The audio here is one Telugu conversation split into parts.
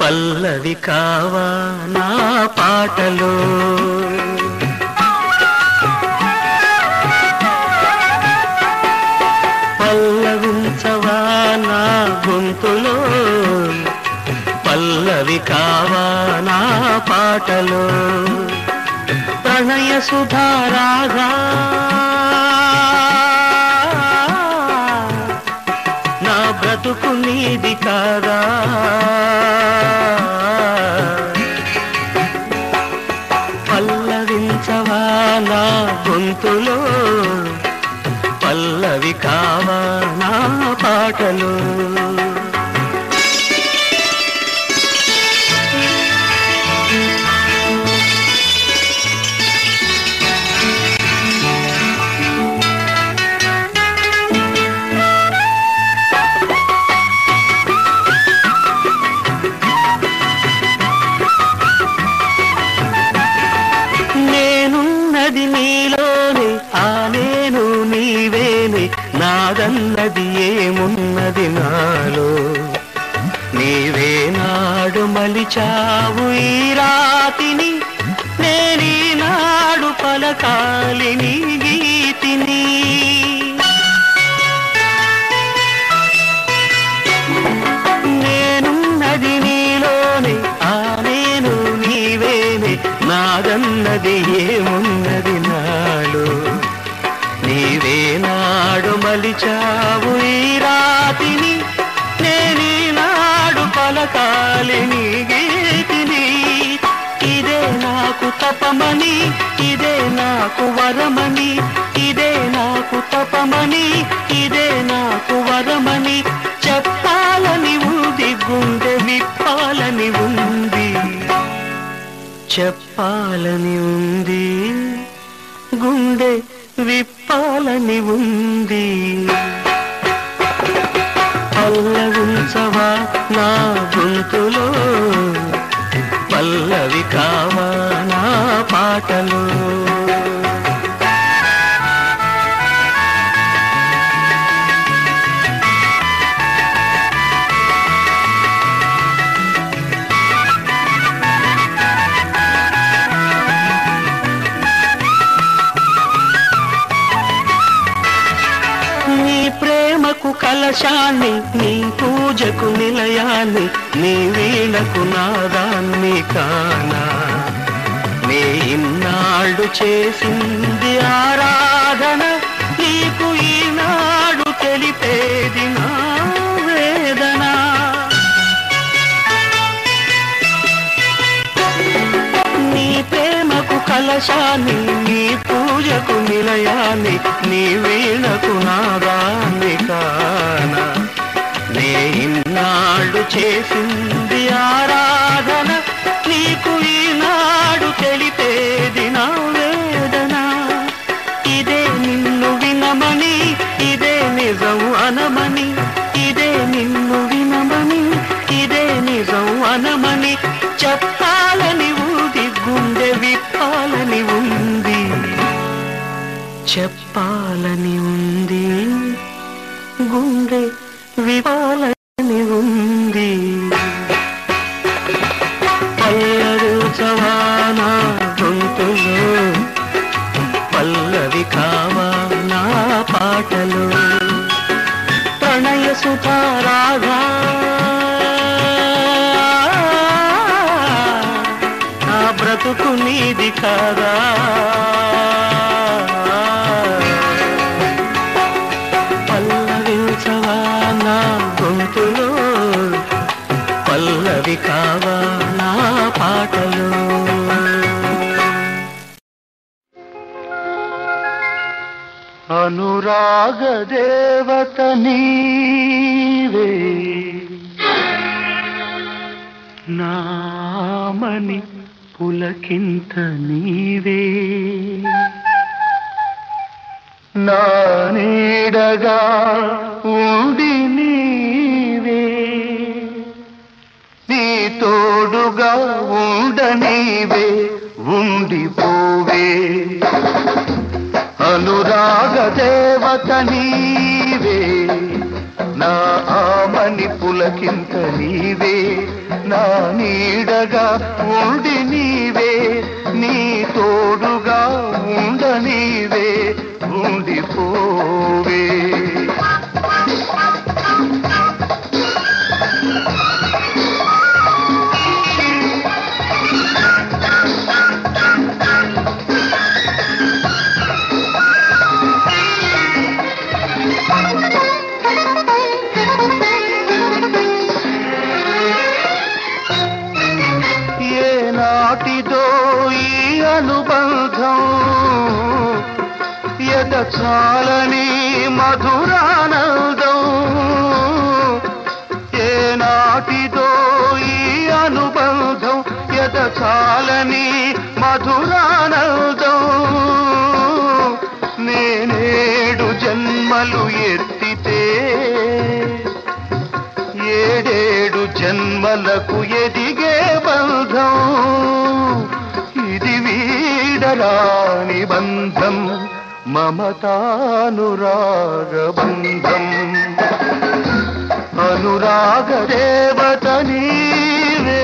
పల్లవి కావా నా పాటలో పల్లవించవా నా గొంతులో పల్లవి కావా నా పాటలో ప్రణయ సుధారాగా నా బ్రతుకు నీది కాదా పల్లవించవా నా గొంతులో పల్లవి కావా నా పాటలు నేనున్నది నీలోనే ఆ నేను నీవేనే నాదన్నది ఏమున్నది నాలో నీవే నాడు మలిచావు ఈ రాతిని నేనీ నాడు పలకాలి నీ గీతిని నేనున్నది నీలోనే ఆ నేను నీవేనే నాదన్నది ఏమున్నది నాలో నీవే నాడు మలిచావు ఈ రాతిని నేనీ నాడు పలకాలి నీ గీతిని ఇదే నాకు తపమని ఇదే నాకు వరమని ఇదే నాకు తపమని ఇదే నాకు వరమని చెప్పాలని ఉంది గుండె విప్పాలని ఉంది చెప్పాలని ఉంది గుండె విప్పాలని ఉంది పల్లవించవా నా గొంతులో పల్లవి కావా నా పాటలు నీ ప్రేమకు కలశాన్ని నీ పూజకు నిలయాన్ని నీ వీణకు నాదాన్ని కానా నీ ఇన్నాళ్ళు చేసింది ఆరాధన నీకు ఈనాడు తెలిపేది నా వేదన నీ ప్రేమకు కలశాన్ని నీ పూజకు నిలయాన్ని నీ వీణకు నాదాన్ని కాన నే ఇన్నాళ్ళు చేసింది ఆరాధన నీకు ఈనాడు తెలిపేది నా వేదన ఇదే నిన్ను వినమని ఇదే నిజం అనమని ఇదే నిన్ను వినమని ఇదే నిజం అనమని చెప్పాలని ఉంది గుండె విప్పాలని ఉంది చెప్పాలని ఉంది గుండె విపాలని ఉంది పల్లరుచవా నా గొంతులో పల్లవి కావా నా పాటలు ప్రణయ సుధారాగా నా బ్రతుకు నీది కాదా పల్లవించవా నా గొంతులో పల్లవి కావా నా పాటలు అనురాగ దేవత నీవే నామని పులకింత నీవే నా నీడగా ఉండి నీవే నీ తోడుగా ఉండనీవే ఉండిపోవే అనురాగ దేవత నీవే నా ఆమని పుల పులకింత నీవే నా నీడగా ఉండి నీవే నీ తోడుగా ఉండ నీవే ఉండిపోవే ఏ నాటిదో ఈ అనుబంధం ఎద చాలని మధురానందం ఏ నాటిదో ఈ అనుబంధం ఎద చాలని మధురానందం నేనేడు జన్మలు ఎత్తితే ఏడేడు జన్మలకు ఎదిగే బంధం ఇది వీడరాని బంధం మమతానురాగ బంధం అనురాగ దేవత నీవే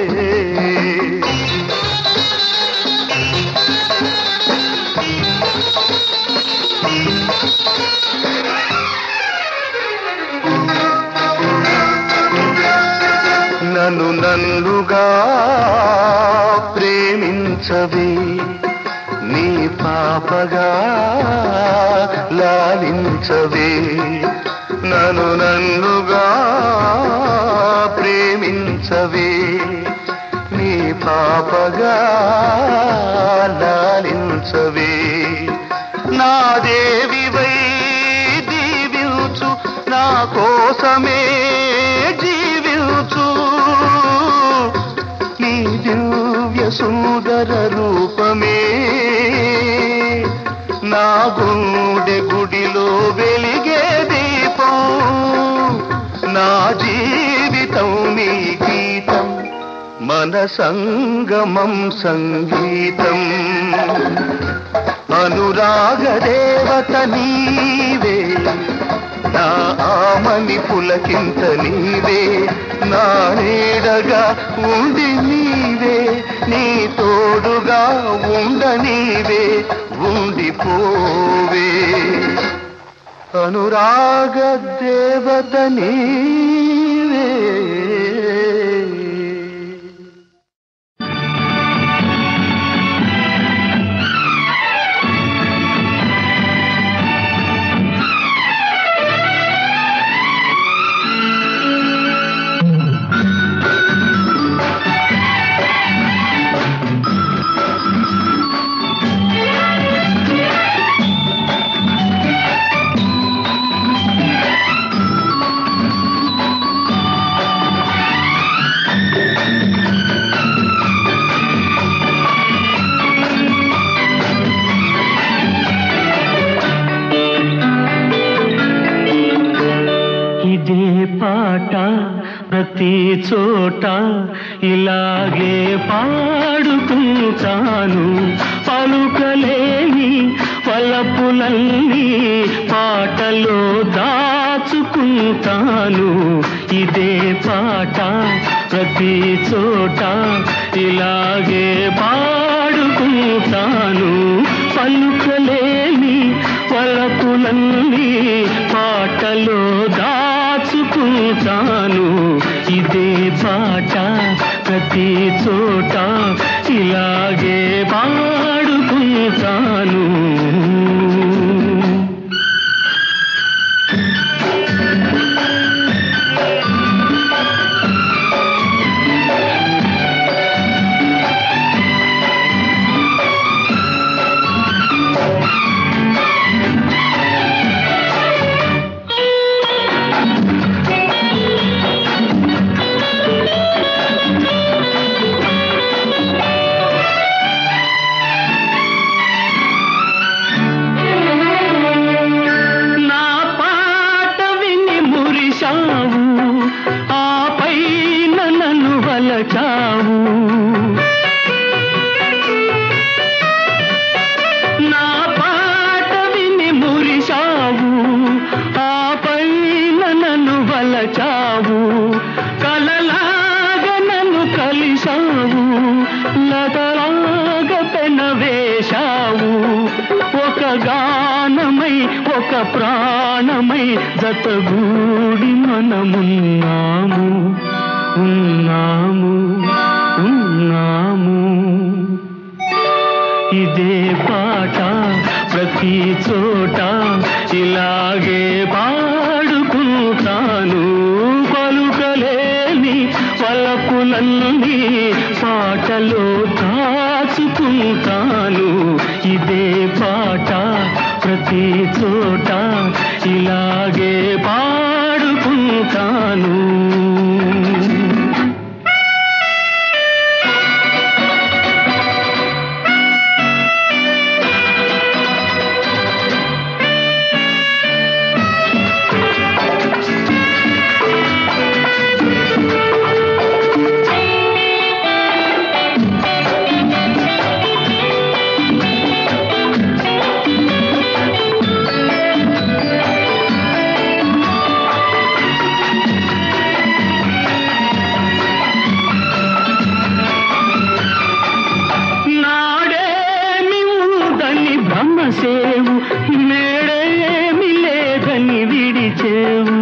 నన్ను నన్నుగా ప్రేమించవే నీ పాపగా లాలించవే నన్ను నన్నుగా ప్రేమించవే నీ పాపగా లాలించవే నా దేవివై దీవించు నా కోసమే జీవించు నీ దివ్య సుందర రూపమే నా గుండె గుడిలో వెలిగే దీపం నా జీవితం నీ గీతం మన సంగమం సంగీతం అనురాగ దేవత నీవే నా ఆమని పులకింత నీవే నా నీడగా ఉండి నీవే నీ తోడుగా ఉండ నీవే ఉండిపోవే అనురాగ దేవత నీవే ఇదే పాట ప్రతి చోట ఇలాగే పాడుకుంటాను పలుకలేని పలపులన్నీ పాటలో దాచుకుంటాను ఇదే పాట ప్రతి చోట ఇలాగే పాడుకుంటాను పలుకలేని పలపులన్నీ పాటలో దాచుకుంటాను ఇదే పాట ప్రతి చోట ఇలాగే పాడుకుంటాను నా పాట విని మురిశావు ఆపై నన్ను వలచావు నా పాట విని మురిశావు ఆపై నన్ను వలచావు గానమై ఒక ప్రాణమై జతగూడి మనమున్నాము ఉన్నాము ఉన్నాము ఇదే పాట ప్రతి చోట ఇలాగే పాడుకుంటాను పలుకలేని పలకులన్నీ పాటలో దాచుకుంటాను ఇదే పాట ప్రతి చోట ఇలాగే పాడుకుంటాను నాడేమి ఉందని బ్రహ్మసేవు నేడేమి లేదని విడిచేవు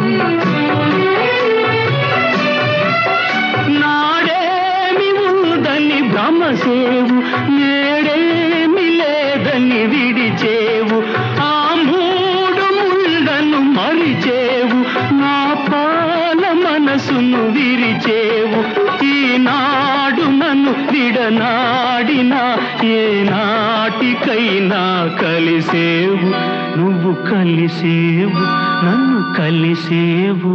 నాడేమి ఉందని బ్రహ్మసేవు నేడేమి లేదని విడిచేవు ఆ మూడు ముళ్ళను మరిచేవు నా పాల మనసును విరిచేవు ఈనాడు నన్ను విడనాడిన ఏ నాటికైనా కలిసేవు నువ్వు కలిసేవు నన్ను కలిసేవు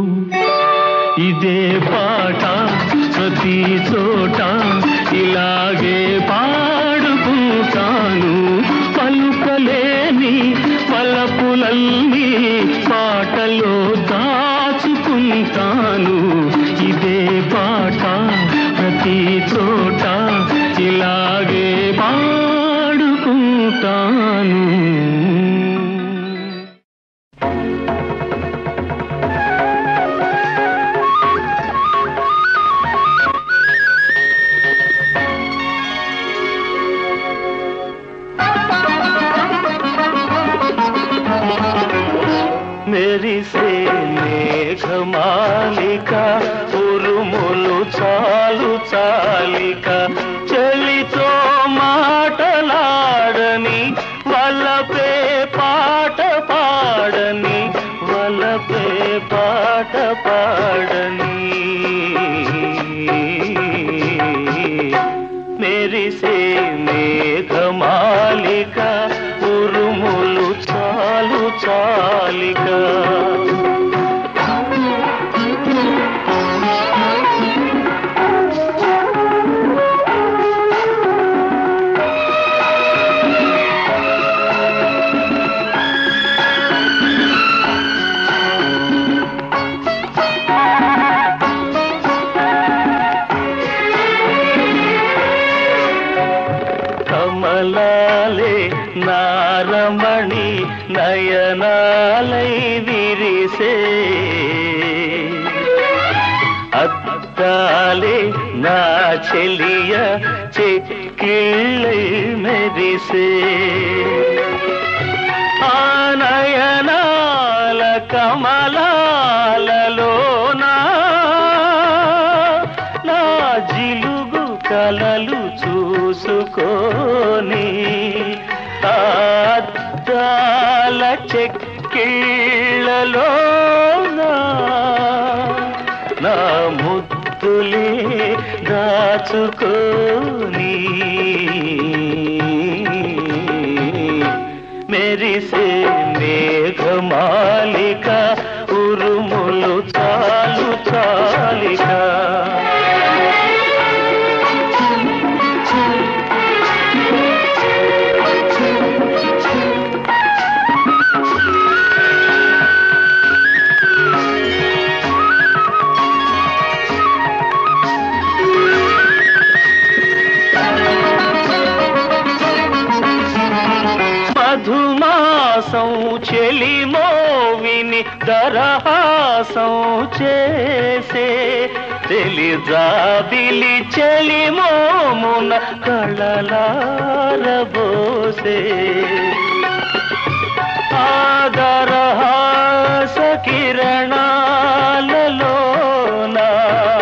ఇదే పాట ప్రతి చోట ఇలాగే పాడుకుంటాను పలుకలేని పలపులన్నీ పాటలో దాచుకుంటాను ఇదే పాట ప్రతి చోట ఇలాగే పాడుకుంటాను మెరిసే మేఘమాలిక ఉరుములు చాలు చాలిక చెలితో మాటలాడని వలపే పాట పాడని వలపే పాట పాడని మెరిసే మేఘమాలిక ఉరుములు చాలు చాలిక కమలాలే నారమణి నయనాలై విరిసే అద్దాలే నా చెలియ చెక్కిళ్ళై మెరిసే ఆ నయనాల కమలాలలోనా నా జిలుగు కలలు చూసుకొని అద్దాల చెక్కిళ్ళలో నా ముద్దులే దాచుకొని మెరిసే మేఘమాలిక ఉరుములు చాలు చాలిక మధుమాసం చెలిమోవిని దరహాసం చేసే తెలిజాబిలి చెలి మోమున కళలారబోసే ఆదరహాస కిరణాలలోనా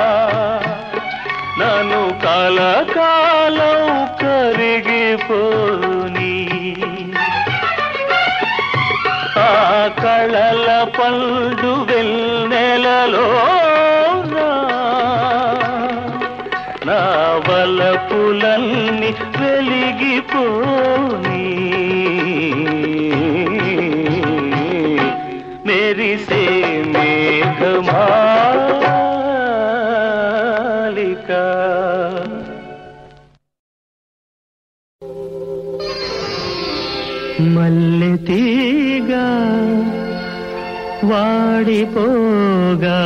నన్ను కలకాలం కరిగిపోని ఆ కళల పండు వెన్నెలలో నా వలపులన్నీ వెలిగిపోని మెరిసే మేఘమాలిక మల్లె తీగ వాడిపోగా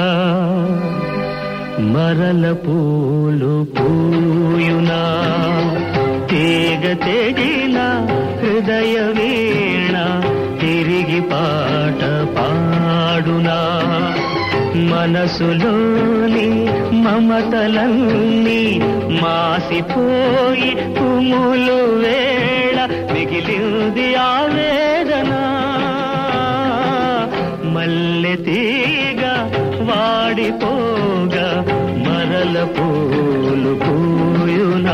మరల పూలు పూయునా తీగ తెగిన హృదయ వీణ తిరిగి పాట పాడునా మనసులోని మమతలన్నీ మాసిపోయి కుములు వేళ మిగిలింది ఆవేదన మల్లె తీగ వాడిపోగా మరల పూలు పూయునా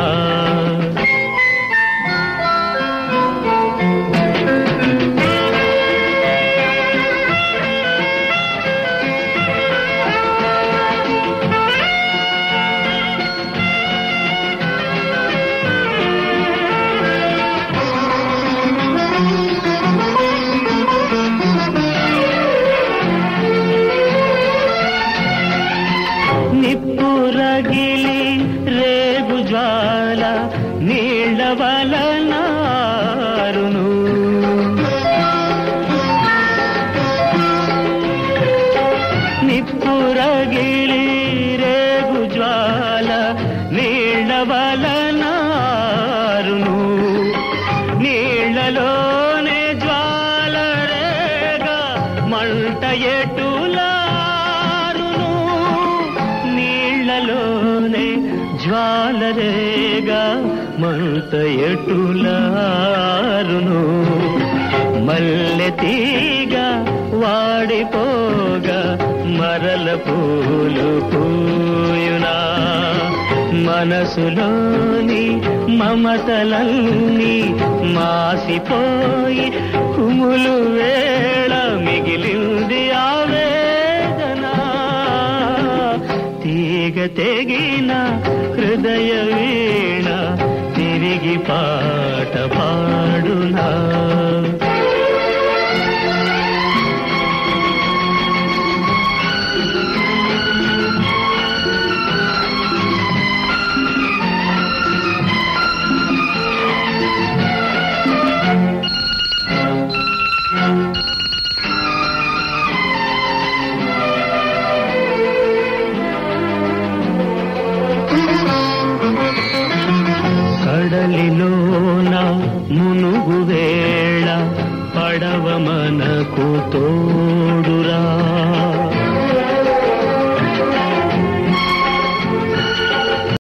నిప్పు రగిలి రేగు జ్వాల నీళ్ళ వలనారును నిప్పు రగిలి రేగు జ్వాల నీళ్ళ వలనారును నీళ్ళలోనే జ్వాల రేగా మంట ఎటులారును నీళ్ళలోనే జ్వాలరేగా మంట ఎటులారును మల్లె తీగ వాడిపోగా మరల పూలు పూయునా మనసులోని మమతలన్నీ మాసిపోయి కుములు వేళ మిగిలింది ఆవేదన తీగ తెగిన హృదయ వీణ తిరిగి పాట పాడునా కడలిలోన మునుగు వేళ పడవ మనకు తోడురా